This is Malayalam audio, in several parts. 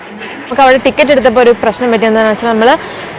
നമുക്ക് അവിടെ ടിക്കറ്റ് എടുത്തപ്പോൾ ഒരു പ്രശ്നം പറ്റിയെന്താണെന്ന് വെച്ചാൽ നമ്മൾ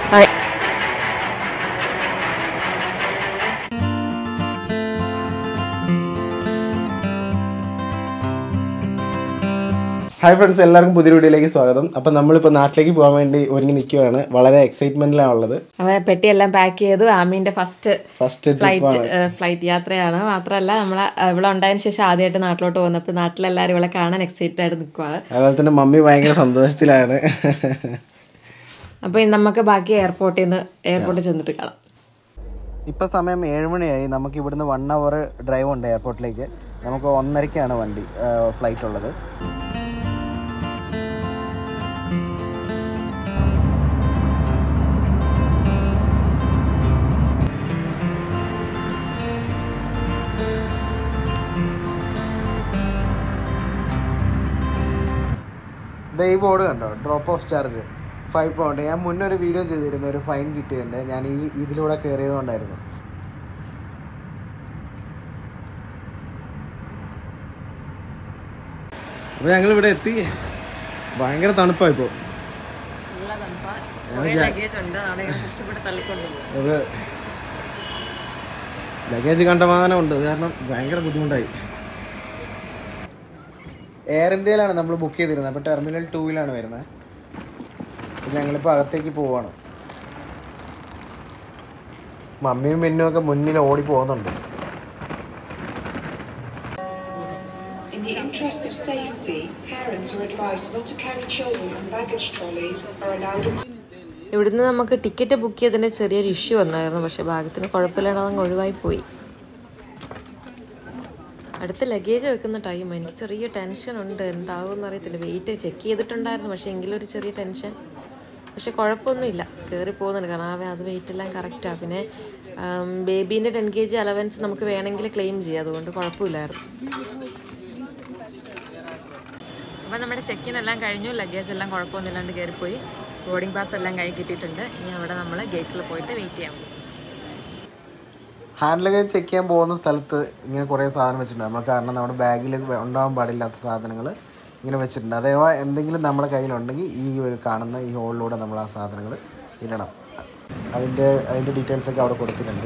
ഹായ് ഫ്രണ്ട്സ് എല്ലാവർക്കും പുതിയ വീഡിയോയിലേക്ക് സ്വാഗതം അപ്പം നമ്മളിപ്പോൾ നാട്ടിലേക്ക് പോകാൻ വേണ്ടി ഒരുങ്ങി നിൽക്കുകയാണ് വളരെ എക്സൈറ്റ്മെന്റിലാണ് ഉള്ളത് അവ പെട്ടിയെല്ലാം പാക്ക് ചെയ്തു ആമീൻ്റെ ഫസ്റ്റ് ഫസ്റ്റ് ഫ്ലൈറ്റ് ട്രിപ്പാണ് ഫ്ലൈറ്റ് യാത്രയാണ് മാത്രമല്ല നമ്മൾ ഇവിടെ ഉണ്ടായതിനു ശേഷം ആദ്യമായിട്ട് നാട്ടിലോട്ട് പോകുന്നപ്പോൾ നാട്ടിലെല്ലാവരും ഇവിടെ കാണാൻ എക്സൈറ്റഡ് ആയിട്ട് നിൽക്കുവാണ് അതുപോലെ തന്നെ മമ്മി ഭയങ്കര സന്തോഷത്തിലാണ് അപ്പോൾ നമുക്ക് ബാക്കി എയർപോർട്ടിൽ നിന്ന് എയർപോർട്ടിൽ ചെന്നിട്ട് കാണാം ഇപ്പം സമയം ഏഴുമണിയായി നമുക്ക് ഇവിടുന്ന് വൺ അവർ ഡ്രൈവ് ഉണ്ട് എയർപോർട്ടിലേക്ക് നമുക്ക് ഒന്നരയ്ക്കാണ് വണ്ടി ഫ്ലൈറ്റ് ഉള്ളത് ദേ ഈ ബോർഡ് കണ്ടോ drop off charge five pound ഞാൻ മുന്നേ ഒരു വീഡിയോ ചെയ്തിരുന്നു ഒരു ഫൈൻ കിട്ടിയിട്ടുണ്ട് ഞാൻ ഈ ഇതിലൂടെ കയറിയതുകൊണ്ടായിരുന്നു അപ്പോൾ ഞങ്ങൾ ഇവിടെ എത്തി ഭയങ്കര തണുപ്പാണ് ഇപ്പോൾ അത് ലഗേജ് കണ്ടമാനമുണ്ട് അത് കാരണം ഭയങ്കര ബുദ്ധിമുട്ടായി എയർ ഇന്ത്യയിലാണ് നമ്മൾ ബുക്ക് ചെയ്തിരുന്നത് അപ്പോൾ ടെർമിനൽ ടൂവിലാണ് വരുന്നത് അപ്പോൾ ഞങ്ങളിപ്പോൾ അകത്തേക്ക് പോവാണ് മമ്മിയും പിന്നും ഒക്കെ മുന്നിൽ ഓടി പോകുന്നുണ്ട് In the interest of safety, parents are advised not to carry children on baggage trolleys or allow them to ഇവിടുന്ന് നമുക്ക് ടിക്കറ്റ് ബുക്ക് ചെയ്തതിന് ചെറിയൊരു ഇഷ്യൂ വന്നായിരുന്നു പക്ഷേ ഭാഗ്യത്തിന് കുഴപ്പമില്ലാണ്ട് അതങ്ങ് ഒഴിവായി പോയി അടുത്ത ലഗേജ് വെക്കുന്ന ടൈം എനിക്ക് ചെറിയ ടെൻഷൻ ഉണ്ട് എന്താവും അറിയത്തില്ല വെയിറ്റ് ചെക്ക് ചെയ്തിട്ടുണ്ടായിരുന്നു പക്ഷേ എങ്കിലും ഒരു ചെറിയ ടെൻഷൻ പക്ഷെ കുഴപ്പമൊന്നുമില്ല കയറി പോകുന്നുണ്ട് കാരണം ആ അത് വെയിറ്റ് എല്ലാം കറക്റ്റാണ് പിന്നെ ബേബീൻ്റെ ടെൻ കെ ജി അലവൻസ് നമുക്ക് വേണമെങ്കിൽ ക്ലെയിം ചെയ്യാം അതുകൊണ്ട് കുഴപ്പമില്ലായിരുന്നു അപ്പോൾ നമ്മുടെ ചെക്കിൻ എല്ലാം കഴിഞ്ഞു ലഗേജ് എല്ലാം കുഴപ്പമൊന്നുമില്ലാണ്ട് കയറിപ്പോയി ബോർഡിംഗ് പാസ് എല്ലാം കൈ കിട്ടിയിട്ടുണ്ട് ഇനി അവിടെ നമ്മൾ ഗേറ്റിൽ പോയിട്ട് വെയിറ്റ് ചെയ്യാം ഹാൻഡ് ലഗേജ് ചെക്ക് ചെയ്യാൻ പോകുന്ന സ്ഥലത്ത് ഇങ്ങനെ കുറേ സാധനം വെച്ചിട്ടുണ്ട് നമ്മൾ കാരണം നമ്മുടെ ബാഗിൽ ഉണ്ടാവാൻ പാടില്ലാത്ത സാധനങ്ങൾ ഇങ്ങനെ വെച്ചിട്ടുണ്ട് അഥവാ എന്തെങ്കിലും നമ്മുടെ കയ്യിലുണ്ടെങ്കിൽ ഈ ഒരു കാണുന്ന ഈ ഹോളിലൂടെ നമ്മൾ ആ സാധനങ്ങൾ ഇടണം അതിൻ്റെ അതിൻ്റെ ഡീറ്റെയിൽസ് ഒക്കെ അവിടെ കൊടുത്തിട്ടുണ്ട്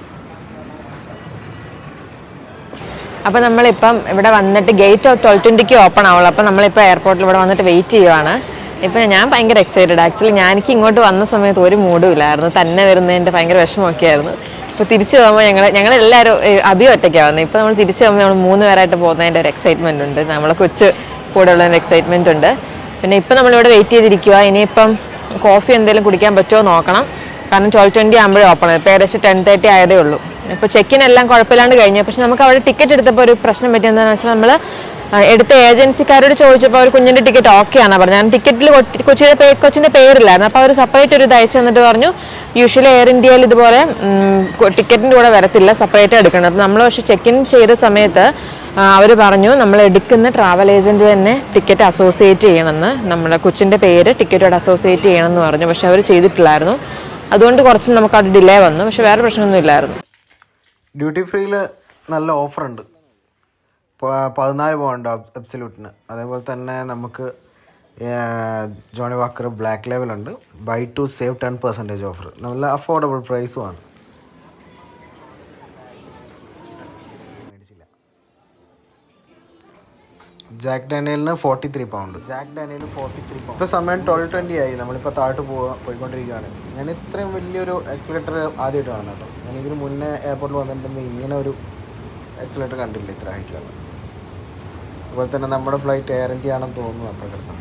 അപ്പോൾ നമ്മളിപ്പം ഇവിടെ വന്നിട്ട് ഗേറ്റ് ട്വൽവ് ട്വൻറ്റിക്ക് ഓപ്പൺ ആവുള്ളൂ അപ്പോൾ നമ്മളിപ്പോൾ എയർപോർട്ടിൽ ഇവിടെ വന്നിട്ട് വെയിറ്റ് ചെയ്യുവാണ് ഇപ്പം ഞാൻ ഭയങ്കര എക്സൈറ്റഡ് ആക്ച്വലി ഞാൻ എനിക്ക് ഇങ്ങോട്ട് വന്ന സമയത്ത് ഒരു മൂഡും ഇല്ലായിരുന്നു തന്നെ വരുന്നതിൻ്റെ ഭയങ്കര വിഷമമൊക്കെ ആയിരുന്നു ഇപ്പോൾ തിരിച്ചു പോകുമ്പോൾ ഞങ്ങൾ ഞങ്ങളെല്ലാവരും അഭിയോ ഒറ്റയ്ക്കാണ് വന്നത് ഇപ്പോൾ നമ്മൾ തിരിച്ചു പോകുമ്പോൾ നമ്മൾ മൂന്ന് പേരായിട്ട് പോകുന്നതിൻ്റെ ഒരു എക്സൈറ്റ്മെൻ്റ് ഉണ്ട് നമ്മളെ കൊച്ചു കൂടെ ഉള്ള ഒരു എക്സൈറ്റ്മെൻ്റ് ഉണ്ട് പിന്നെ ഇപ്പം നമ്മളിവിടെ വെയിറ്റ് ചെയ്തിരിക്കുക ഇനിയിപ്പം കോഫി എന്തെങ്കിലും കുടിക്കാൻ പറ്റുമോ നോക്കണം കാരണം ട്വൽവ് ട്വൻറ്റി ആകുമ്പോഴേ ഓപ്പൺ ഇപ്പോൾ ഏകദേശം ടെൻ തേർട്ടി ആയതേ ഉള്ളൂ ഇപ്പോൾ ചെക്കിനെല്ലാം കുഴപ്പമില്ലാണ്ട് കഴിഞ്ഞു പക്ഷെ നമുക്ക് അവിടെ ടിക്കറ്റ് എടുത്തപ്പോൾ ഒരു പ്രശ്നം പറ്റിയെന്താണെന്ന് വെച്ചാൽ നമ്മൾ എടുത്ത ഏജൻസിക്കാരോട് ചോദിച്ചപ്പോൾ അവർ കുഞ്ഞിൻ്റെ ടിക്കറ്റ് ഓക്കെ ആണെന്ന് പറഞ്ഞു ഞാൻ ടിക്കറ്റിൽ കൊച്ചിയുടെ പേ കൊച്ചിൻ്റെ പേരില്ലായിരുന്നു അപ്പോൾ അവർ സെപ്പറേറ്റ് ഒരു ഇത് അയച്ചു തന്നിട്ട് പറഞ്ഞു യൂഷ്വലി എയർ ഇന്ത്യയിൽ ഇതുപോലെ ടിക്കറ്റിൻ്റെ കൂടെ വരത്തില്ല സെപ്പറേറ്റ് എടുക്കണം അപ്പോൾ നമ്മൾ പക്ഷേ ചെക്ക് ഇൻ ചെയ്ത സമയത്ത് അവർ പറഞ്ഞു നമ്മൾ എടുക്കുന്ന ട്രാവൽ ഏജൻറ്റ് തന്നെ ടിക്കറ്റ് അസോസിയേറ്റ് ചെയ്യണമെന്ന് നമ്മുടെ കൊച്ചിൻ്റെ പേര് ടിക്കറ്റോട് അസോസിയേറ്റ് ചെയ്യണമെന്ന് പറഞ്ഞു പക്ഷെ അവർ ചെയ്തിട്ടില്ലായിരുന്നു അതുകൊണ്ട് കുറച്ച് നമുക്ക് അവിടെ ഡിലേ വന്നു പക്ഷെ വേറെ പ്രശ്നമൊന്നും ഇല്ലായിരുന്നു ഡ്യൂട്ടി ഫ്രീയിൽ നല്ല ഓഫറുണ്ട് പതിനാല് പൗണ്ട് അബ്സല്യൂട്ടിന് അതേപോലെ തന്നെ നമുക്ക് ജോണി വാക്കർ ബ്ലാക്ക് ലെവലുണ്ട് buy two save ten percentage offer നല്ല അഫോർഡബിൾ പ്രൈസുമാണ് ജാക്ക് ഡാനിയലിന് forty three pound Jack Daniel forty three pound ഇപ്പോൾ സമയം ട്വൽവ് ട്വൻറ്റി ആയി നമ്മളിപ്പോൾ താഴോട്ട് പോവാ പോയിക്കൊണ്ടിരിക്കുകയാണ് ഞാൻ ഇത്രയും വലിയൊരു എക്സ്പിലേറ്റർ ആദ്യമായിട്ട് കാണുന്നത് കേട്ടോ ഞാൻ ഇതിന് മുന്നേ എയർപോർട്ടിൽ വന്നിട്ടുണ്ടെങ്കിൽ ഇങ്ങനെ ഒരു എക്സിലേറ്റർ കണ്ടില്ല ഇത്ര ഹൈറ്റിലുള്ള അതുപോലെ തന്നെ നമ്മുടെ ഫ്ലൈറ്റ് എയർ ഇന്ത്യ ആണെന്ന് തോന്നുന്നു അപ്പോൾ കിടക്കുന്നത്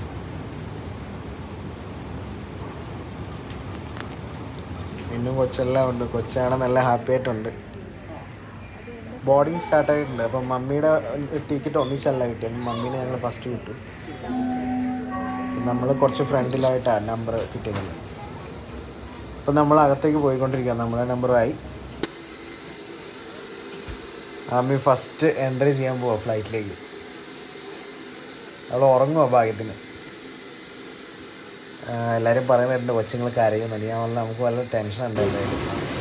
ഇന്നും കൊച്ചെല്ലാം ഉണ്ട് കൊച്ചാണ് നല്ല ഹാപ്പി ആയിട്ടുണ്ട് ബോർഡിങ് സ്റ്റാർട്ട് ആയിട്ടുണ്ട് അപ്പം മമ്മിയുടെ ടിക്കറ്റ് ഒന്നിച്ചല്ല കിട്ടിയത് മമ്മീനെ ഞങ്ങൾ ഫസ്റ്റ് വിട്ടു നമ്മൾ കുറച്ച് ഫ്രണ്ടിലായിട്ടാണ് നമ്പർ കിട്ടിയത് അപ്പം നമ്മൾ അകത്തേക്ക് പോയിക്കൊണ്ടിരിക്കുക നമ്മളെ നമ്പറുമായി മമ്മി ഫസ്റ്റ് എൻട്രി ചെയ്യാൻ പോവാ ഫ്ലൈറ്റിലേക്ക് അവൾ ഉറങ്ങുക ഭാഗ്യത്തിന് ആ, എല്ലാവരും പറയുന്നുണ്ട് കൊച്ചുങ്ങൾ കരയുന്നുണ്ട് ഞാൻ പറഞ്ഞ നമുക്ക് വല്ല ടെൻഷൻ ഉണ്ട് എന്തായാലും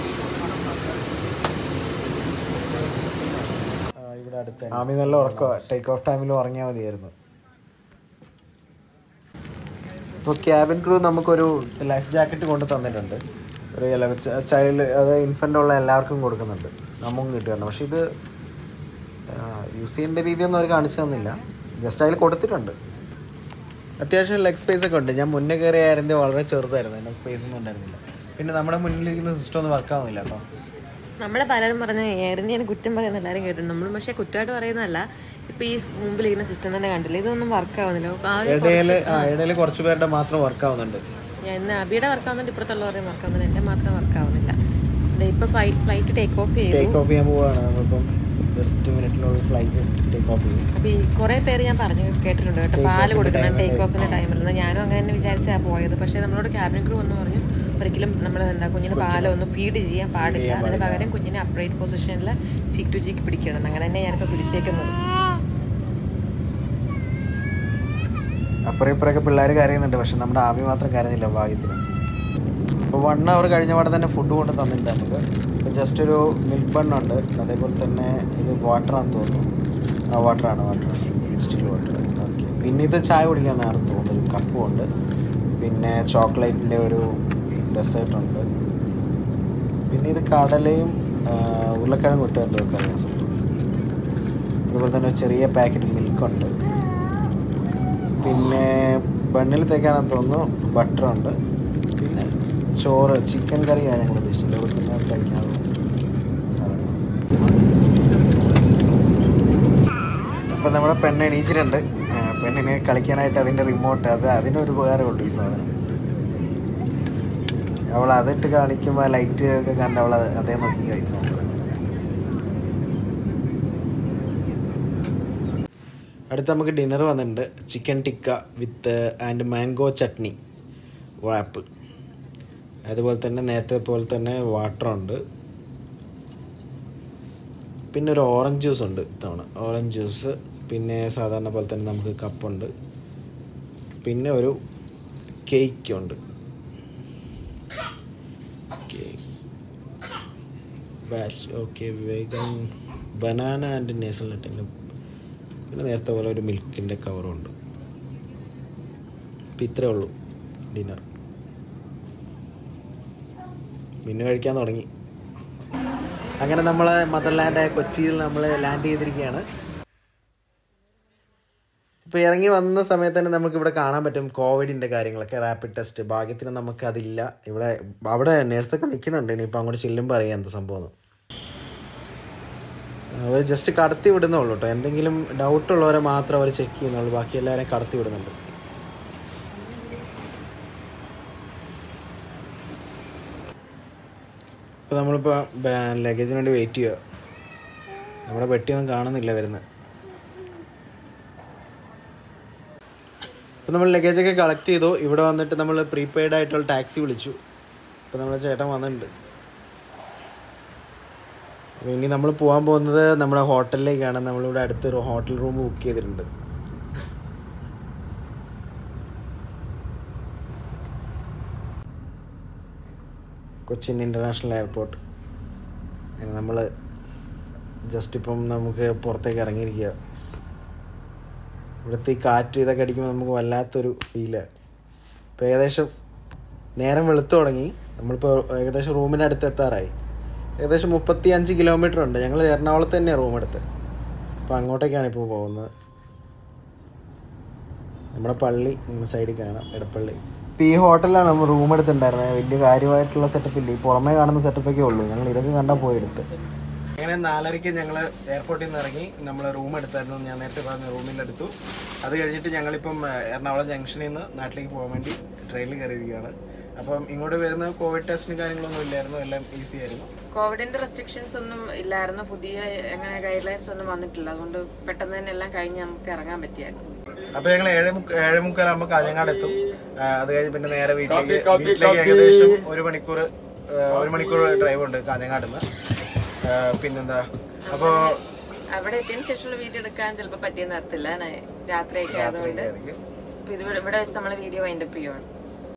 ആ, ഇവിടെ അടുത്ത് ആമി നല്ല ഉറക്കമാണ് ടേക്ക് ഓഫ് ടൈമിൽ ഉറങ്ങിയാൽ മതിയായിരുന്നു ഇപ്പോൾ ക്യാബിൻ ക്രൂ നമുക്കൊരു ലൈഫ് ജാക്കറ്റ് കൊണ്ട് തന്നിട്ടുണ്ട് ഒരു ചൈൽഡ് അത് ഇൻഫൻ്റ് ഉള്ള എല്ലാവർക്കും കൊടുക്കുന്നുണ്ട് നമുക്കും കിട്ടുന്നുണ്ട് പക്ഷേ ഇത് യൂസ് ചെയ്യേണ്ട രീതിയൊന്നും അവർ കാണിച്ചു തന്നില്ല ജസ്റ്റ് അതിൽ കൊടുത്തിട്ടുണ്ട് അത്യാവശ്യം ലെഗ് സ്പേസ് ഒക്കെ ഉണ്ട് ഞാൻ മുന്നേ കയറിയ ആയിരുന്നു വളരെ ചെറുതായിരുന്നു അതിൻ്റെ സ്പേസ് ഒന്നും ഉണ്ടായിരുന്നില്ല പിന്നെ നമ്മുടെ മുന്നിലിരിക്കുന്ന സിസ്റ്റം ഒന്നും വർക്ക് ആവുന്നില്ല കേട്ടോ നമ്മളെ പലരും പറഞ്ഞ എയർ ഇന്ത്യനെ കുറ്റം പറയുന്ന എല്ലാവരും കേട്ടിട്ടുണ്ട് നമ്മൾ പക്ഷേ കുറ്റമായിട്ട് പറയുന്നതല്ല ഇപ്പൊ ഈ മുമ്പിലിരിക്കുന്ന സിസ്റ്റം തന്നെ കണ്ടില്ല ഇതൊന്നും വർക്ക് ആവുന്നില്ല ആദ്യം ഇടയിൽ ആ ഇടയിൽ കുറച്ച് പേരുടെ മാത്രം വർക്ക് ആവുന്നുണ്ട് ഞാൻ ഇന്ന് അബിയുടെ വർക്ക് ആവുന്നുണ്ട് ഇപ്പുറത്തുള്ളവരെയും വർക്ക് ആവുന്നുണ്ട് എൻ്റെ മാത്രം വർക്ക് ആവുന്നില്ല ദേ ഇപ്പൊ ഫ്ലൈറ്റ് ടേക്ക് ഓഫ് ചെയ്തു ടേക്ക് ഓഫ് ചെയ്യാൻ പോവുകയാണ് നമ്മളിപ്പം ജസ്റ്റ് മിനിറ്റിനുള്ളിൽ ഫ്ലൈറ്റ് ടേക്ക് ഓഫ് ചെയ്യും അപ്പൊ ഈ കുറെ പേര് ഞാൻ പറഞ്ഞു കേട്ടിട്ടുണ്ട് കേട്ടോ പാല് കൊടുക്കണം ടേക്ക് ഓഫിന്റെ ടൈമിൽ ഞാനും അങ്ങനെ തന്നെ വിചാരിച്ചാ പോയത് പക്ഷെ നമ്മളോട് ക്യാബിൻ ക്രൂ എന്ന് പറഞ്ഞു ഒരിക്കലും നമ്മൾ എന്താ കുഞ്ഞിന് പാലൊന്നും ഫീഡ് ചെയ്യാൻ പാടില്ല അതിന് പകരം കുഞ്ഞിനെ അപ്രൈറ്റ് പൊസിഷനിൽ ചീക്ക് ടു ചീക്ക് പിടിക്കണം അങ്ങനെ തന്നെ ഞാനിപ്പോൾ പിടിച്ചേക്കുന്നത് അപ്പുറം ഇപ്പുറമൊക്കെ പിള്ളേർ കരയുന്നുണ്ട് പക്ഷെ നമ്മുടെ ആമി മാത്രം കരയുന്നില്ല ഭാഗ്യത്തിന് അപ്പോൾ വൺ അവർ കഴിഞ്ഞ പാടെ തന്നെ ഫുഡ് കൊണ്ട് തന്നിട്ടുണ്ട് നമുക്ക് ഇപ്പോൾ ജസ്റ്റ് ഒരു മിൽക്ക് ബണ്ണുണ്ട് അതേപോലെ തന്നെ ഇത് വാട്ടറാണെന്ന് തോന്നുന്നു ആ വാട്ടറാണ് വാട്ടറാണ് സ്റ്റീൽ വാട്ടർ ഓക്കെ പിന്നെ ഇത് ചായ കുടിക്കാനാണ് തോന്നുന്നത് ഒരു കപ്പും ഉണ്ട് പിന്നെ ചോക്ലേറ്റിൻ്റെ ഒരു ഡെസേർട്ട് ഉണ്ട് പിന്നെ ഇത് കടലയും ആ, ഉരുളക്കിഴങ്ങ് ഇട്ട് എന്തൊക്കെ അറിയാൻ സാധിക്കും അതുപോലെ തന്നെ ഒരു ചെറിയ പാക്കറ്റ് മിൽക്കുണ്ട് പിന്നെ ബണ്ണിൽ തേക്കാനെന്ന് തോന്നുന്നു ബട്ടറുണ്ട് പിന്നെ ചോറ് ചിക്കൻ കറിയാണ് ഞങ്ങൾ ഉദ്ദേശിച്ചത് ഇവിടെ തന്നെ കഴിക്കാനുള്ള സാധനം അപ്പം നമ്മുടെ പെണ്ണ് എണീച്ചിട്ടുണ്ട് ആ, പെണ്ണിന് കളിക്കാനായിട്ട് അതിൻ്റെ റിമോട്ട് അത് അതിനൊരു ഉപകാരമുണ്ട് ഈ സാധനം അവൾ അതിട്ട് കാണിക്കുമ്പോൾ ലൈറ്റ് ഒക്കെ കണ്ട് അവൾ അത് അതേ നോക്കി കഴിക്കും നമ്മള്. അടുത്ത് നമുക്ക് ഡിന്നർ വന്നിട്ടുണ്ട് chicken tikka with and mango chutney wrap അതുപോലെ തന്നെ നേരത്തെ പോലെ തന്നെ വാട്ടർ ഉണ്ട് പിന്നെ ഒരു ഓറഞ്ച് ജ്യൂസ് ഉണ്ട് ഇത്തവണ ഓറഞ്ച് ജ്യൂസ് പിന്നെ സാധാരണ പോലെ തന്നെ നമുക്ക് കപ്പുണ്ട് പിന്നെ ഒരു കേക്ക് ഉണ്ട് ബാച്ച് ഓക്കെ വേഗം ബനാന ആൻഡ് നേസൽ നട്ടിൻ്റെ പിന്നെ നേരത്തെ പോലെ ഒരു മിൽക്കിൻ്റെ കവറും ഉണ്ട് അപ്പം ഇത്രേ ഉള്ളൂ ഡിന്നർ പിന്നെ കഴിക്കാൻ തുടങ്ങി അങ്ങനെ നമ്മൾ മദർലാൻഡായ കൊച്ചിയിൽ നമ്മൾ ലാൻഡ് ചെയ്തിരിക്കുകയാണ് ഇപ്പോൾ ഇറങ്ങി വന്ന സമയത്ത് തന്നെ നമുക്ക് ഇവിടെ കാണാൻ പറ്റും കോവിഡിൻ്റെ കാര്യങ്ങളൊക്കെ റാപ്പിഡ് ടെസ്റ്റ് ഭാഗ്യത്തിന് നമുക്ക് അതില്ല ഇവിടെ അവിടെ നേഴ്സൊക്കെ നിൽക്കുന്നുണ്ട് ഇനിയിപ്പോൾ അങ്ങോട്ട് ചെല്ലുമ്പോൾ അറിയാം എന്ത് സംഭവം അവർ ജസ്റ്റ് കടത്തി വിടുന്നുള്ളൂ കേട്ടോ എന്തെങ്കിലും ഡൗട്ട് ഉള്ളവരെ മാത്രം അവർ ചെക്ക് ചെയ്യുന്നുള്ളൂ ബാക്കി എല്ലാവരെയും കടത്തി വിടുന്നുണ്ട് ഇപ്പോൾ നമ്മളിപ്പോൾ ലഗേജിന് വേണ്ടി വെയിറ്റ് ചെയ്യുക നമ്മുടെ പെട്ടിയൊന്നും കാണുന്നില്ല വരുന്നത് അപ്പോൾ നമ്മൾ ലഗേജൊക്കെ കളക്ട് ചെയ്തു ഇവിടെ വന്നിട്ട് നമ്മൾ പ്രീപെയ്ഡ് ആയിട്ടുള്ള ടാക്സി വിളിച്ചു ഇപ്പോൾ നമ്മുടെ ചേട്ടൻ വന്നിട്ടുണ്ട് അപ്പോൾ ഇനി നമ്മൾ പോകാൻ പോകുന്നത് നമ്മുടെ ഹോട്ടലിലേക്കാണ് നമ്മളിവിടെ അടുത്തൊരു ഹോട്ടൽ റൂം ബുക്ക് ചെയ്തിട്ടുണ്ട് കൊച്ചിൻ ഇൻ്റർനാഷണൽ എയർപോർട്ട് അങ്ങനെ നമ്മൾ ജസ്റ്റ് ഇപ്പം നമുക്ക് പുറത്തേക്ക് ഇറങ്ങിയിരിക്കുക ഇവിടുത്തെ ഈ കാറ്റ് ഇതൊക്കെ അടിക്കുമ്പോൾ നമുക്ക് വല്ലാത്തൊരു ഫീല് ഇപ്പോൾ ഏകദേശം നേരം വെളുത്തു തുടങ്ങി നമ്മളിപ്പോൾ ഏകദേശം റൂമിൻ്റെ അടുത്ത് എത്താറായി ഏകദേശം മുപ്പത്തി അഞ്ച് കിലോമീറ്റർ ഉണ്ട് ഞങ്ങൾ എറണാകുളത്ത് തന്നെയാണ് റൂം എടുത്ത് അപ്പോൾ അങ്ങോട്ടേക്കാണ് ഇപ്പോൾ പോകുന്നത് നമ്മുടെ പള്ളി ഇങ്ങനെ സൈഡിൽ കാണാം ഇടപ്പള്ളി ഇപ്പോൾ ഈ ഹോട്ടലിലാണ് നമ്മൾ റൂം എടുത്തിട്ടുണ്ടായിരുന്നത് വലിയ കാര്യമായിട്ടുള്ള സെറ്റപ്പ് ഇല്ല ഈ പുറമേ കാണുന്ന സെറ്റപ്പൊക്കെ ഉള്ളൂ ഞങ്ങൾ ഇതൊക്കെ കണ്ടാൽ പോയി എടുത്ത് അങ്ങനെ നാലരയ്ക്ക് ഞങ്ങൾ എയർപോർട്ടിൽ നിന്ന് ഇറങ്ങി നമ്മൾ റൂം എടുത്തായിരുന്നു ഞാൻ നേരത്തെ പറഞ്ഞ റൂമിൽ എടുത്തു അത് കഴിഞ്ഞിട്ട് ഞങ്ങളിപ്പം ഏഹ്, എറണാകുളം ജംഗ്ഷനിൽ നിന്ന് നാട്ടിലേക്ക് പോകാൻ വേണ്ടി ട്രെയിനിൽ കയറിയിരിക്കുകയാണ് അപ്പം ഇങ്ങോട്ട് വരുന്ന കോവിഡ് ടെസ്റ്റിനും കാര്യങ്ങളൊന്നും ഇല്ലായിരുന്നു എല്ലാം ഈസി ആയിരുന്നു കോവിഡിന്റെ റെസ്ട്രിക്ഷൻസ് ഒന്നും ഇല്ലായിരുന്നു പുതിയ അങ്ങനെ ഗൈഡ് ലൈൻസ് ഒന്നും വന്നിട്ടില്ല അതുകൊണ്ട് പെട്ടെന്ന് തന്നെ എല്ലാം കഴിഞ്ഞ് നമുക്ക് ഇറങ്ങാൻ പറ്റിയായിരുന്നു അപ്പൊ ഞങ്ങൾ ഏഴ് മുക്ക ഏഴ് മുക്കാലാകുമ്പോൾ കാഞ്ഞങ്ങാട് എത്തും ആ, അത് കഴിഞ്ഞ് പിന്നെ നേരെ വീട്ടിലേക്ക് വീട്ടിലേക്ക് ഏകദേശം ഒരു മണിക്കൂർ ആ, ഒരു മണിക്കൂർ ഡ്രൈവ് ഉണ്ട് കാഞ്ഞങ്ങാട് നിന്ന് പിന്നെന്താ അപ്പോ അവിടെ എത്തിയതിനു ശേഷമുള്ള വീഡിയോ എടുക്കാൻ ചിലപ്പോൾ പറ്റിയെന്ന് അറിയത്തില്ല രാത്രിയൊക്കെ ആയതുകൊണ്ട് ഇപ്പൊ ഇത് ഇവിടെ വെച്ച് നമ്മൾ വീഡിയോ വൈൻഡപ്പ് ചെയ്യുവാണ്